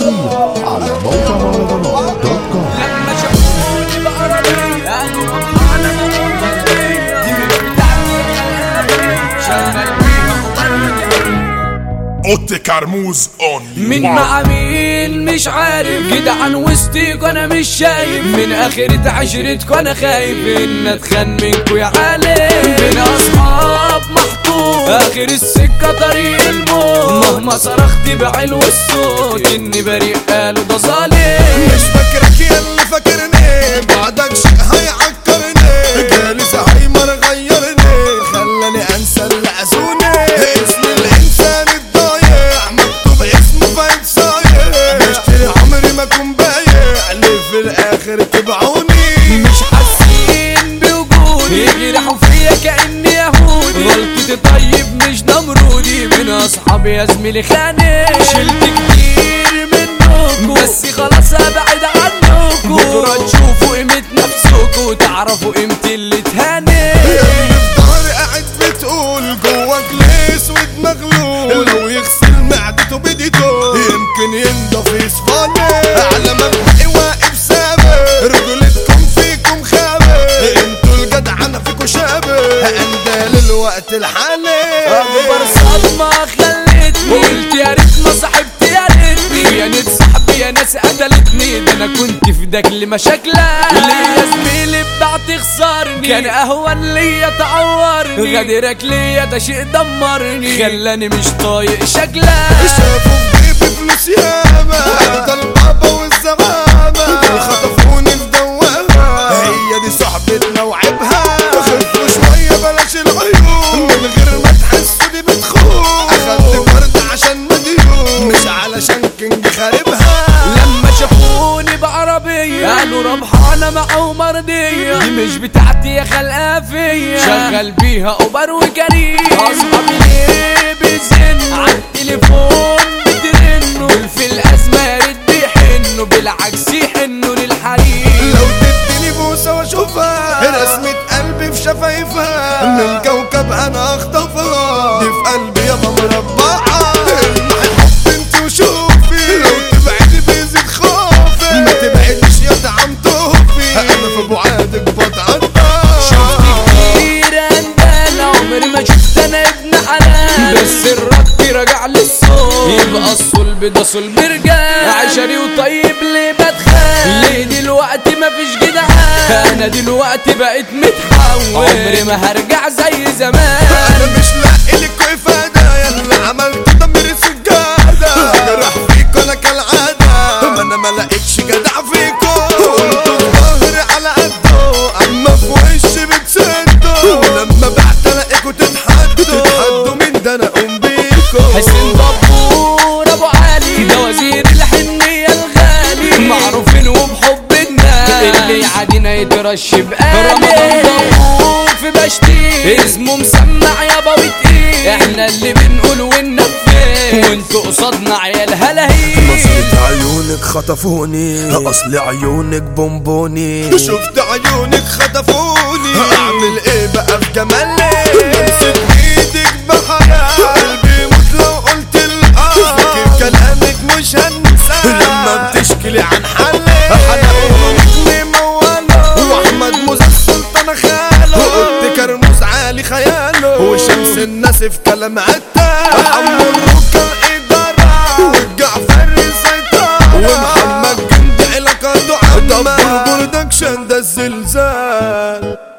حصريا على موقع مهرجانات دوت كوم لما شافوني بعربية قالوا انا مغربية دي بتاعتي شغل بيها اوتي كرموز اون من مع مين مش عارف جدعان وسطيك انا مش شايف من اخرة عشرتك انا خايف ان اتخان منكو يا عالم بين اصحاب محطوط اخر السكة طريق الموت مهما صرخت بعلو الصوت اني بريء قالوا ده ظالم مش فاكرك يا اللي فاكرني بعدك شيء هيعكرني جالي زهايمر غيرني خلاني انسى اللي عزوني اسم الانسان الضايع مكتوب اسمه فايت صايع بشتري عمري ما اكون بايع ليه في الاخر تبعوني مش حاسين بوجودي يجرحوا فيا كاني يهودي غلطتي طيب مش نمرودي من اصحابي يا زميلي خاني شلت كتير منكم بس خلاص ابعد عنكم بكره تشوفوا قيمة نفسكم وتعرفوا قيمتي اللي تهاني اللي في ظهري قاعد بتقول جواك ليه اسود مغلول لو يغسل معدته بديته يمكن ينضف يصفاني على مبدئي واقف ثابت رجولتكم فيكم خابت انتوا الجدعنة فيكم شابت اندال الوقت الحالي اكبر صدمة خلتني قلت يا ريت ما صاحبتي يا ريتني يا نت صاحبي يا ناس قتلتني ده انا كنت في داك لمشاكلك ليه يا زميلي بعت خسرني كان اهون ليا تعورني غدرك ليا ده شيء دمرني خلاني مش طايق شكلك شافوا في جيبي فلوس ياما ده البابا والزغامة دول خطفوني في دوامة هي دي صاحبتنا وعيبها خفوا شوية بلاش العيون من غير ما تحسوا دي بتخون اخدت فرد عشان مديون مش علشان كنج خاربها لما شافوني بعربية قالوا ربحانة مع مرضية دي مش بتاعتي يا خلقها فيا شغل بيها اوبر وكريم اصحابي ليه بيزن عالتليفون بترنوا دول في الازمة يا ريت بيحنوا بالعكس يحنوا للحريم لو تديني بوسة واشوفها رسمة قلبي في شفايفها من كوكب انا اخطفها دي في قلبي يابا مربعة المع الحب انت وشوفي لو تبعدي بيزيد خوفي ما تبعدش يا دعم توفي انا في بعادك بتقطع شفت كتير اندال عمري ما شفت انا ابن حلال بس الرد رجع للصوت يبقى الصلب ده صلب رجال عشري وطيب ليه بتخان ليه دلوقتي مفيش جدعان انا دلوقتي بقيت متحول عمري ما هرجع زي زمان انا مش لاقي لك افادة يلا عملت ضميري سجادة جرح فيكوا انا كالعادة ما انا ما لقيتش جدع فيكوا انتوا ظهري على قده اما في وشي بتسدوا ولما بعت الاقيكوا تتحدوا تتحدوا مين ده انا اقوم بيكوا حسين دبور ابو علي ده وزير الحنية الغالي معروفين وبحب الناس اللي يعادينا يترش بقالي رمضان دبور في بشتي اسمه مسمع يابا وتقيل احنا اللي بنقول وننفذ وانتوا قصادنا عيال هلاهيل نظرة عيونك خطفوني اصل عيونك بونبوني شفت عيونك خطفوني اعمل ايه بقى في جمالي امسك ايدك بحياة قلبي يموت لو قلت الاه فاكر كلامك مش هنساه لما بتشكلي عن حالي حلقونك موالو واحمد موزة السلطان خاله وقلت كرموز عالي خياله وشمس الناس في كلام عتا حمو الركن إدارة والجعفر السيطرة ومحمد جندي علاقاته عامة دبر برودكشن ده الزلزال